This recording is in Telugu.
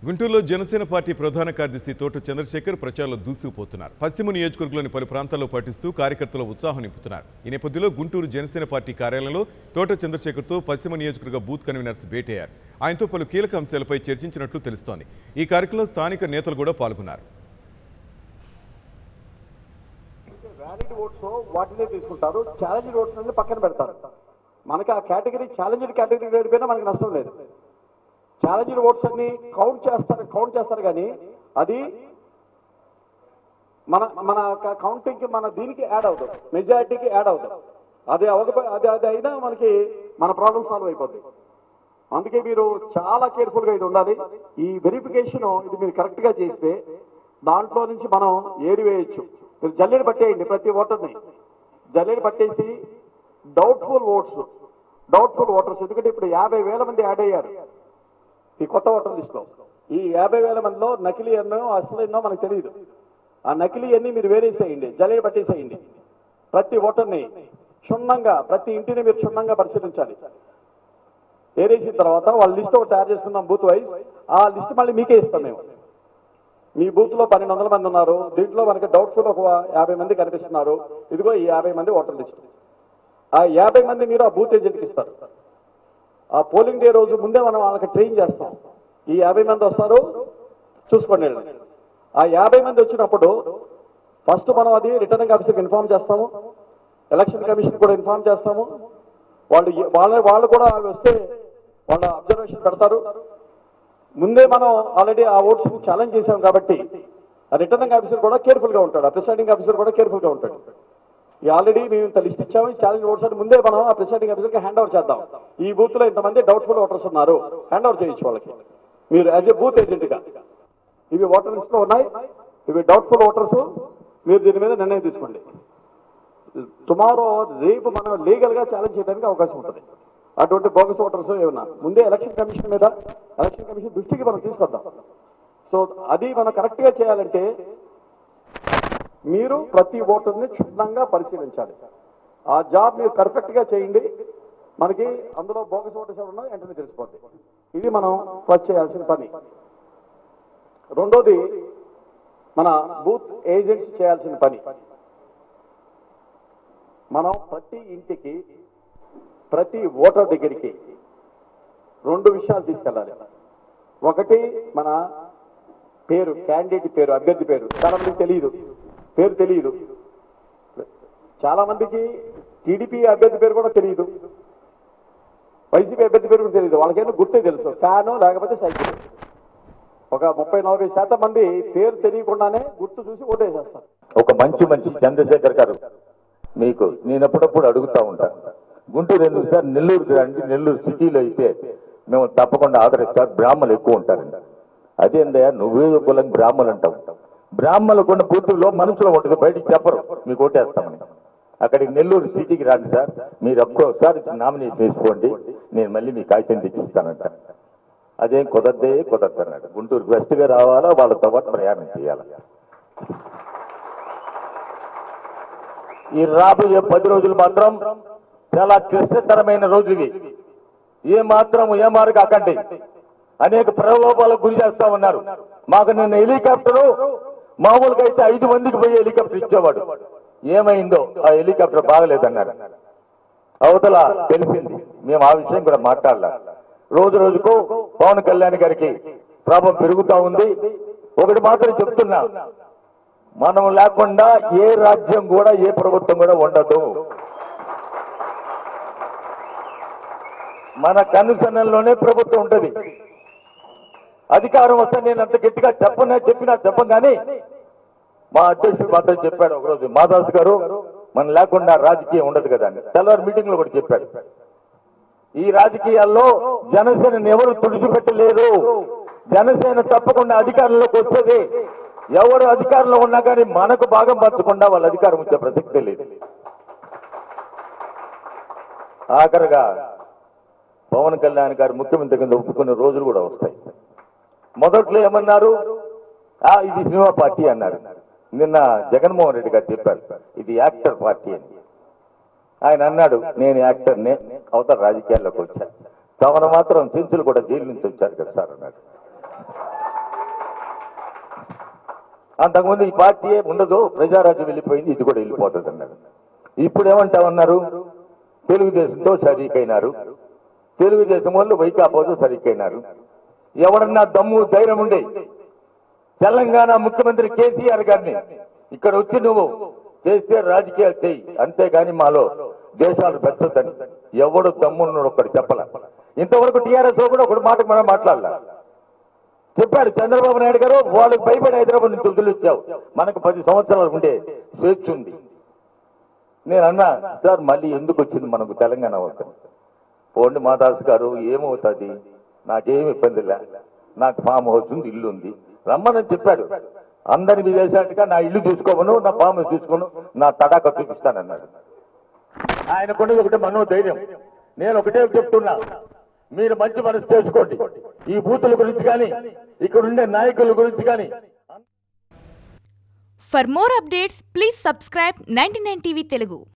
గుంటూరులో జనసేన పార్టీ ప్రధాన కార్యదర్శి తోట చంద్రశేఖర్ ప్రచారంలో దూసుకుపోతున్నారు పశ్చిమ నియోజకవర్గంలోని పలు ప్రాంతాల్లో పాటిస్తూ కార్యకర్తల ఉత్సాహం నింపుతున్నారు ఈ నేపథ్యంలో గుంటూరు జనసేన పార్టీ కార్యాలయంలో తోట చంద్రశేఖర్తో పశ్చిమ నియోజకవర్గ బూత్ కన్వీనర్స్ భేటయ్యారు ఆయనతో పలు కీలక అంశాలపై చర్చించినట్లు తెలుస్తోంది ఈ కార్యక్రమంలో స్థానిక నేతలు కూడా పాల్గొన్నారు వ్యాలిడ్ ఓట్స్ వాటినే తీసుకుంటారు ఛాలెంజ్ ఓట్స్ అన్ని పక్కన పెడతారు మనకి ఆ కేటగిరీ ఛాలెంజ్డ్ కేటగిరీ లేకపోయినా మనకి నష్టం లేదు ఛాలెంజ్డ్ ఓట్స్ అన్ని కౌంట్ చేస్తారు కౌంట్ చేస్తారు కానీ అది మన మన కౌంటింగ్ కి మన దీనికి యాడ్ అవుతుంది మెజారిటీకి యాడ్ అవుతుంది అది అవ్వకపో అది అది అయినా మనకి మన ప్రాబ్లం సాల్వ్ అయిపోద్ది అందుకే మీరు చాలా కేర్ఫుల్ గా ఇది ఉండాలి ఈ వెరిఫికేషన్ ఇది మీరు కరెక్ట్ గా చేస్తే దాంట్లో నుంచి మనం ఏరి వేయొచ్చు మీరు జల్లెడ పట్టేయండి ప్రతి ఓటర్ని జల్లెడ పట్టేసి డౌట్ఫుల్ ఓట్స్ డౌట్ఫుల్ ఓటర్స్ ఎందుకంటే ఇప్పుడు యాభై వేల మంది యాడ్ అయ్యారు ఈ కొత్త ఓటర్ లిస్ట్ లో ఈ యాభై వేల మందిలో నకిలీ ఎన్నో అసలు ఎన్నో మనకు తెలియదు ఆ నకిలీ అన్ని మీరు వేరేసేయండి జల్లెడ పట్టేసేయండి ప్రతి ఓటర్ని క్షుణ్ణంగా ప్రతి ఇంటిని మీరు క్షుణ్ణంగా పరిశీలించాలి ఏరేసిన తర్వాత వాళ్ళ లిస్ట్ ఒకటి తయారు చేసుకుందాం బూత్ వైజ్ ఆ లిస్ట్ మళ్ళీ మీకే ఇస్తాం మేము మీ బూత్ లో పన్నెండు వందల మంది ఉన్నారు దీంట్లో మనకి డౌట్ఫుల్ ఒక యాభై మంది కనిపిస్తున్నారు ఇదిగో ఈ యాభై మంది ఓటర్ లిస్ట్ ఆ యాభై మంది మీరు ఆ బూత్ ఏజెంట్కి ఇస్తారు ఆ పోలింగ్ డే రోజు ముందే మనం వాళ్ళకి ట్రైన్ చేస్తాం ఈ యాభై మంది వస్తారు చూసుకోండి వీళ్ళని. ఆ యాభై మంది వచ్చినప్పుడు ఫస్ట్ మనం అది రిటర్నింగ్ ఆఫీసర్కి ఇన్ఫార్మ్ చేస్తాము ఎలక్షన్ కమిషన్ కూడా ఇన్ఫార్మ్ చేస్తాము వాళ్ళు ఏ- వాళ్ళ వాళ్ళు కూడా వస్తే వాళ్ళ అబ్జర్వేషన్ పెడతారు ముందే మనం ఆల్రెడీ ఆ ఓట్స్ ఛాలెంజ్ చేశాం కాబట్టి ఆ రిటర్నింగ్ ఆఫీసర్ కూడా కేర్ఫుల్ గా ఉంటాడు ఆ ప్రిసైడింగ్ ఆఫీసర్ కూడా కేర్ఫుల్ గా ఉంటాడు ఈ ఆల్రెడీ మేము ఇంత లిస్ట్ ఇచ్చాము ఈ ఛాలెంజ్ ఓట్స్ అని ముందే మనం ఆ ప్రిసైడింగ్ ఆఫీసర్ కి హ్యాండ్ ఓవర్ చేద్దాం ఈ బూత్ లో ఇంతమంది డౌట్ఫుల్ ఓటర్స్ ఉన్నారు హ్యాండ్ ఓవర్ చేయొచ్చు వాళ్ళకి మీరు యాజ్ ఏ బూత్ ఏజెంట్ గా ఇవి ఓటర్ లిస్ట్ లో ఉన్నాయి ఇవి డౌట్ఫుల్ ఓటర్స్ మీరు దీని మీద నిర్ణయం తీసుకోండి టుమారో రేపు మనం లీగల్ గా ఛాలెంజ్ చేయడానికి అవకాశం ఉంటుంది అటువంటి బోగస్ ఓటర్స్ ఏమన్నా ముందే ఎలక్షన్ కమిషన్ మీద ఎలక్షన్ కమిషన్ దృష్టికి మనం తీసుకొద్దాం సో అది మనం కరెక్ట్ గా చేయాలంటే మీరు ప్రతి ఓటర్ని క్షుణ్ణంగా పరిశీలించాలి ఆ జాబ్ మీరు పర్ఫెక్ట్ గా చేయండి మనకి అందులో బోగస్ ఓటర్స్ ఎవరున్నా వెంటనే తెలిసిపోద్ది ఇది మనం ఫస్ట్ చేయాల్సిన పని రెండోది మన బూత్ ఏజెంట్స్ చేయాల్సిన పని మనం ప్రతి ఇంటికి ప్రతి ఓటర్ దగ్గరికి రెండు విషయాలు తీసుకెళ్ళాలి ఒకటి మన పేరు క్యాండిడేట్ పేరు అభ్యర్థి పేరు చాలా మందికి తెలియదు పేరు తెలియదు చాలా మందికి టీడీపీ అభ్యర్థి పేరు కూడా తెలియదు వైసీపీ అభ్యర్థి పేరు కూడా తెలియదు వాళ్ళకేమో గుర్తే తెలుసు ఫ్యాను లేకపోతే సైకిల్ ఒక ముప్పై నలభై శాతం మంది పేరు తెలియకుండానే గుర్తు చూసి ఓటేసేస్తారు ఒక మంచి మనిషి చంద్రశేఖర్ గారు మీకు నేను అప్పుడప్పుడు అడుగుతా ఉంటాను గుంటూరు ఎందుకు సార్ నెల్లూరుకి రండి నెల్లూరు సిటీలో అయితే మేము తప్పకుండా ఆదరిస్తారు బ్రాహ్మణులు ఎక్కువ ఉంటారండి అదేందయ్యా నువ్వే కులం బ్రాహ్మణులు అంటావు బ్రాహ్మణులు కొన్న బూతుల్లో మనసులో ఉంటుంది బయటికి చెప్పరు మీకు ఓటేస్తామని అక్కడికి నెల్లూరు సిటీకి రండి సార్ మీరు ఒక్కోసారి నామినేషన్ వేసుకోండి నేను మళ్ళీ మీ కాగితం తెచ్చిస్తానంట అదేం కుదరదే కుదరదు అన్నాడు గుంటూరు వెస్ట్గా రావాలా వాళ్ళతో పాటు ప్రయాణం చేయాలి ఈ రాబోయే పది రోజులు మాత్రం చాలా క్లిష్టతరమైన రోజులు ఇవి ఏ మాత్రం ఏ మార్గం అక్కండి అనేక ప్రలోభాలకు గురి చేస్తా ఉన్నారు మాకు నిన్న హెలికాప్టరు మామూలుగా అయితే ఐదు మందికి పోయి హెలికాప్టర్ ఇచ్చేవాడు ఏమైందో ఆ హెలికాప్టర్ బాగలేదన్నారు అవతల తెలిసింది మేము ఆ విషయం కూడా మాట్లాడాల రోజు రోజుకు పవన్ కళ్యాణ్ గారికి ప్రభావం పెరుగుతా ఉంది ఒకటి మాత్రం చెప్తున్నా మనం లేకుండా ఏ రాజ్యం కూడా ఏ ప్రభుత్వం కూడా ఉండదు మన కనుసన్నల్లోనే ప్రభుత్వం ఉంటది అధికారం వస్తే నేను అంత గట్టిగా చెప్పనే చెప్పినా చెప్పం కానీ మా అధ్యక్షుడు మాత్రం చెప్పాడు ఒకరోజు మాదాస్ గారు మనం లేకుండా రాజకీయం ఉండదు కదా అని తెల్లవారు మీటింగ్ లో కూడా చెప్పాడు ఈ రాజకీయాల్లో జనసేనని ఎవరు తుడిచిపెట్టలేరు జనసేన తప్పకుండా అధికారంలోకి వచ్చేది ఎవరు అధికారంలో ఉన్నా కానీ మనకు భాగం పంచకుండా వాళ్ళ అధికారం వచ్చే ప్రసక్తే లేదు ఆఖరిగా పవన్ కళ్యాణ్ గారు ముఖ్యమంత్రి కింద ఒప్పుకునే రోజులు కూడా వస్తాయి మొదట్లో ఏమన్నారు ఆ ఇది సినిమా పార్టీ అన్నారు నిన్న జగన్మోహన్ రెడ్డి గారు చెప్పారు ఇది యాక్టర్ పార్టీ అని ఆయన అన్నాడు నేను యాక్టర్నే అవతల రాజకీయాల్లోకి వచ్చాను తమను మాత్రం చెంచులు కూడా జైలు నుంచి వచ్చారు కదా సార్ అన్నాడు అంతకుముందు ఈ పార్టీ ఉండదు ప్రజారాజ్యం వెళ్ళిపోయింది ఇది కూడా వెళ్ళిపోతుంది అన్నారు ఇప్పుడు ఏమంటా ఉన్నారు తెలుగుదేశంతో షరీకైనారు తెలుగుదేశం వాళ్ళు వైకాపోతో సరికైనారు ఎవడన్నా దమ్ము ధైర్యం ఉండే తెలంగాణ ముఖ్యమంత్రి కేసీఆర్ గారిని ఇక్కడ వచ్చి నువ్వు చేస్తే రాజకీయాలు చెయ్యి అంతేగాని మాలో దేశాలు పెంచొద్దని ఎవడు దమ్మున్నాడు ఒక్కడు చెప్పల ఇంతవరకు టీఆర్ఎస్ కూడా ఒకటి మాట మనం మాట్లాడాల చెప్పాడు చంద్రబాబు నాయుడు గారు వాళ్ళకి భయపడి హైదరాబాద్ నుంచి వదిలిచ్చావు మనకు పది సంవత్సరాలు ఉండే స్వేచ్ఛ ఉంది నేను అన్నా సార్ మళ్ళీ ఎందుకు వచ్చింది మనకు తెలంగాణ వద్ద పోండి మాదాస్ గారు ఏమవుతుంది నాకేం ఇబ్బంది లే నాకు ఫామ్ హౌస్ ఉంది ఇల్లు ఉంది రమ్మని చెప్పాడు అందరి విదేశాలుగా నా ఇల్లు చూసుకోమను నా ఫామ్ హౌస్ చూసుకోను నా తడాక చూపిస్తానన్నాడు ఆయన కొన్నది ఒకటే మనోధైర్యం నేను ఒకటే చెప్తున్నా మీరు మంచి మనసు చేసుకోండి ఈ బూతుల గురించి కానీ ఇక్కడ ఉండే నాయకుల గురించి కానీ For more updates, please subscribe 99 TV Telugu.